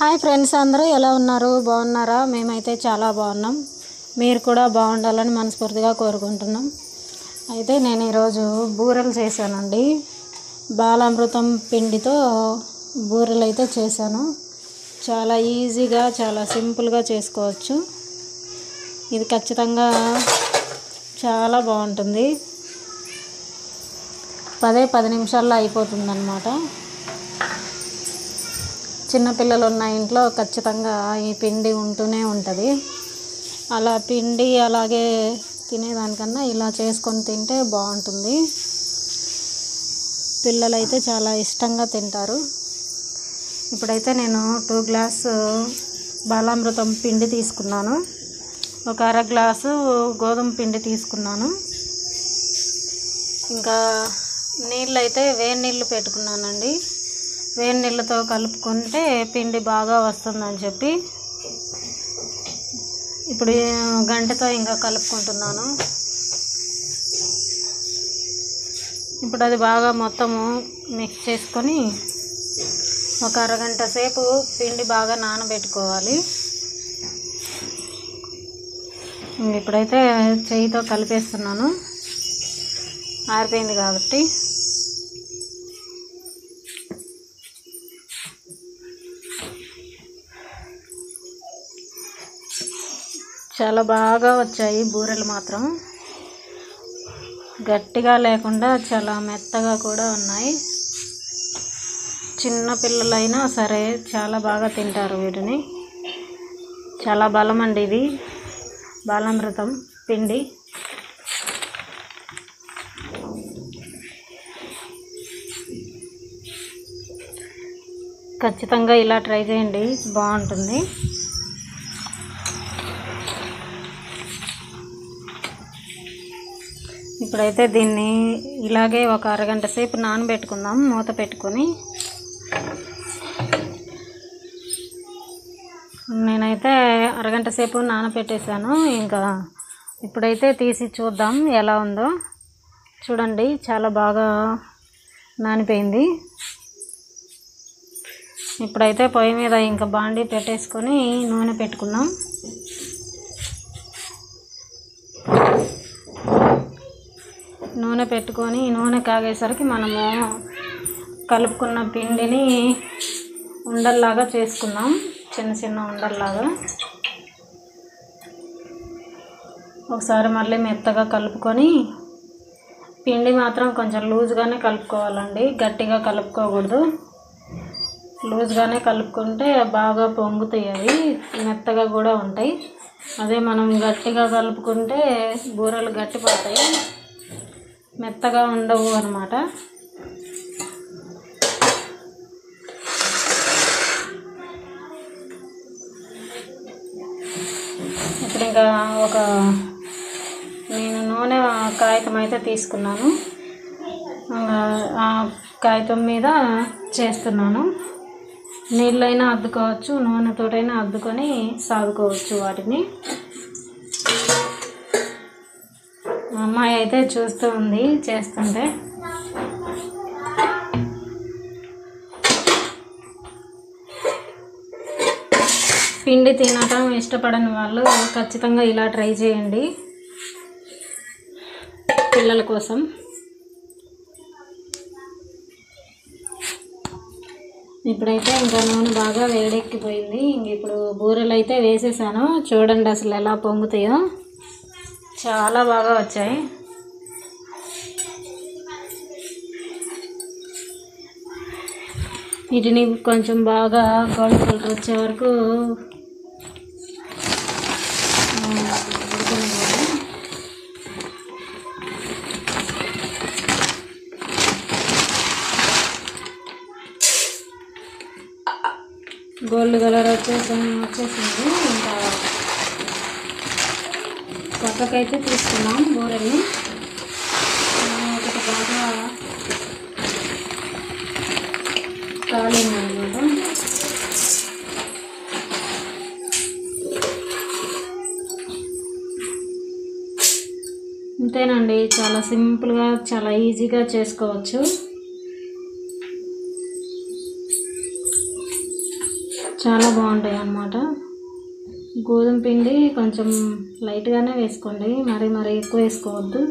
hi friends అందరూ ఎలా ఉన్నారు బాగున్నారా మేమైతే చాలా బాగున్నాం మీరు కూడా బాగుండాలని మనస్ఫూర్తిగా కోరుకుంటున్నాం అయితే నేను ఈరోజు బూరెలు చేశానండి బాలామృతం పిండితో బూరెలు అయితే చేశాను చాలా ఈజీగా చాలా సింపుల్గా చేసుకోవచ్చు ఇది ఖచ్చితంగా చాలా బాగుంటుంది పదే పది నిమిషాల్లో అయిపోతుందన్నమాట చిన్నపిల్లలు ఉన్న ఇంట్లో ఖచ్చితంగా ఈ పిండి ఉంటూనే ఉంటుంది అలా పిండి అలాగే తినేదానికన్నా ఇలా చేసుకొని తింటే బాగుంటుంది పిల్లలైతే చాలా ఇష్టంగా తింటారు ఇప్పుడైతే నేను టూ గ్లాస్ బాలామృతం పిండి తీసుకున్నాను ఒక అర గ్లాసు గోధుమ పిండి తీసుకున్నాను ఇంకా నీళ్ళు అయితే వేడి నీళ్ళు పెట్టుకున్నానండి వేడి నీళ్ళతో కలుపుకుంటే పిండి బాగా వస్తుందని చెప్పి ఇప్పుడు గంటతో ఇంకా కలుపుకుంటున్నాను ఇప్పుడు అది బాగా మొత్తము మిక్స్ చేసుకొని ఒక అరగంట సేపు పిండి బాగా నానబెట్టుకోవాలి ఇప్పుడైతే చేయితో కలిపేస్తున్నాను ఆరిపోయింది కాబట్టి చాలా బాగా వచ్చాయి బూరెలు మాత్రం గట్టిగా లేకుండా చాలా మెత్తగా కూడా ఉన్నాయి చిన్న పిల్లలైనా సరే చాలా బాగా తింటారు వీటిని చాలా బలం అండి ఇది బాలామృతం పిండి ఖచ్చితంగా ఇలా ట్రై చేయండి బాగుంటుంది ఇప్పుడైతే దీన్ని ఇలాగే ఒక అరగంట సేపు నానబెట్టుకుందాం మూత పెట్టుకొని నేనైతే అరగంట సేపు నానబెట్టేశాను ఇంకా ఇప్పుడైతే తీసి చూద్దాం ఎలా ఉందో చూడండి చాలా బాగా నానిపోయింది ఇప్పుడైతే పొయ్యి మీద ఇంకా బాండీ పెట్టేసుకొని నూనె పెట్టుకుందాం నూనె పెట్టుకొని నూనె కాగేసరికి మనము కలుపుకున్న పిండిని ఉండల్లాగా చేసుకుందాం చిన్న చిన్న ఉండల్లాగా ఒకసారి మళ్ళీ మెత్తగా కలుపుకొని పిండి మాత్రం కొంచెం లూజ్గానే కలుపుకోవాలండి గట్టిగా కలుపుకోకూడదు లూజ్గానే కలుపుకుంటే బాగా పొంగుతాయి అవి మెత్తగా కూడా ఉంటాయి అదే మనం గట్టిగా కలుపుకుంటే బూరెలు గట్టిపడతాయి మెత్తగా ఉండవు అనమాట ఇప్పుడు ఇంకా ఒక నేను నూనె కాగితం అయితే తీసుకున్నాను ఆ కాగితం మీద చేస్తున్నాను నీళ్ళైనా అద్దుకోవచ్చు నూనెతోటైనా అద్దుకొని సాదుకోవచ్చు వాటిని మా అమ్మాయి అయితే చూస్తూ ఉంది చేస్తుంటే పిండి తినటం ఇష్టపడని వాళ్ళు ఖచ్చితంగా ఇలా ట్రై చేయండి పిల్లల కోసం ఇప్పుడైతే ఇంకా నూనె బాగా వేడెక్కిపోయింది ఇంక ఇప్పుడు బూరెలు అయితే వేసేసాను చూడండి అసలు ఎలా పొంగుతాయో చాలా బాగా వచ్చాయి వీటిని కొంచెం బాగా గోల్డ్ కలర్ వచ్చే వరకు ఉడకనివ్వాలి గోల్డ్ కలర్ వచ్చేసి వచ్చేసింది ఇంకా పక్కకైతే తీసుకున్నాం బూరెల్ని ఒకటి బాగా కాలింది అనమాట అంతేనండి చాలా సింపుల్గా చాలా ఈజీగా చేసుకోవచ్చు చాలా బాగుంటాయి అన్నమాట గోధుమ పిండి కొంచెం లైట్గానే వేసుకోండి మరి మరి ఎక్కువ వేసుకోవద్దు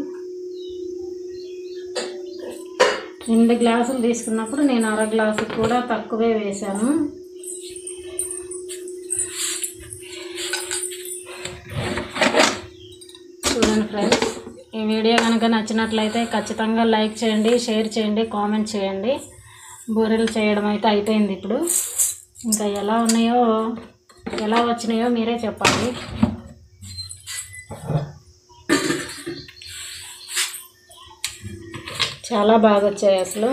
రెండు గ్లాసులు తీసుకున్నప్పుడు నేను అర గ్లాసు కూడా తక్కువే వేశాను చూడండి ఫ్రెండ్స్ ఈ వీడియో కనుక నచ్చినట్లయితే ఖచ్చితంగా లైక్ చేయండి షేర్ చేయండి కామెంట్ చేయండి బూరెలు చేయడం అయితే అయిపోయింది ఇప్పుడు ఇంకా ఎలా ఉన్నాయో ఎలా వచ్చినాయో మీరే చెప్పాలి చాలా బాగా వచ్చాయి అసలు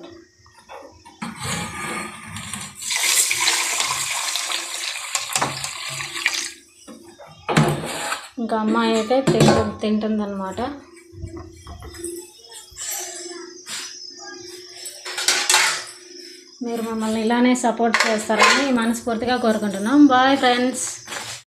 ఇంకా అమ్మాయి అయితే తింటు తింటుందన్నమాట మీరు మమ్మల్ని ఇలానే సపోర్ట్ చేస్తారని మనస్ఫూర్తిగా కోరుకుంటున్నాం బాయ్ ఫ్రెండ్స్